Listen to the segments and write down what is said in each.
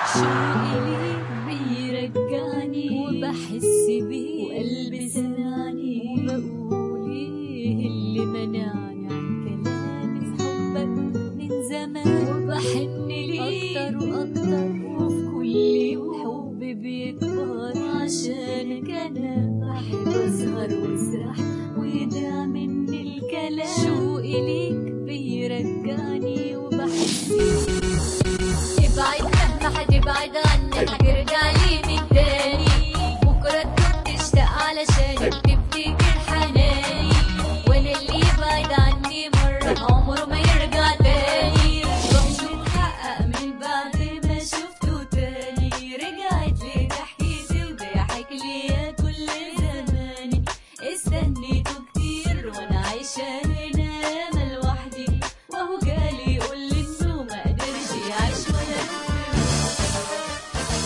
شوقي ليك بيرجعني وبحس بيه وقلبي سمعني وبقول ايه اللي منعني عن كلامي في حبك من زمان وبحن ليك اكتر واكتر وفي كل يوم حبي بيكبر عشانك انا بحب اسهر واسرح ويضيع مني الكلام شوقي ليك بيرجعني وبحس بيه ابعد مهما حتبعد عنك هترجع لي من تاني بكرة تكون تشتاق علشاني تفتكر حناني وانا اللي يبعد عني مرة عمره ما يرجع تاني روح متحقق من بعد ما شفته تاني رجعت لي ضحكتي وضحك ليا كل زماني استنيته كتير وانا عايشة هنا ياما لوحدي وهو جالي يقول لي انه ما قدرش يعيش ولا يفكر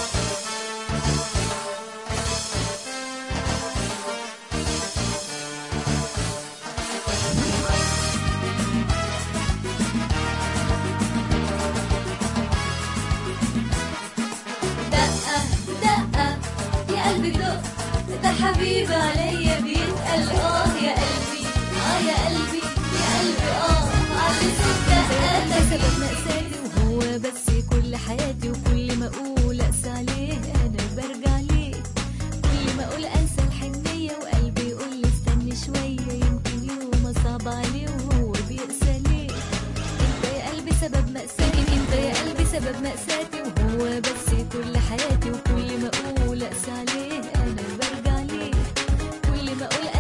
دقة دقة يا قلبي دق ده حبيبي عليا بيتقل اه يا قلبي اه يا قلبي يا قلبي اه على صوت دقة سبب مأساتي وهو بس كل حياتي وكل ما اقول اقسى عليه انا برجع ليه كل ما اقول انسى الحنية وقلبي يقول لي استني شوية يمكن يوم اصعب عليه وهو بيقسى ليه انت يا قلبي سبب مأساتي انت يا قلبي سبب مأساتي وهو بس كل حياتي وكل ما اقول اقسى عليه انا برجع ليه كل ما اقول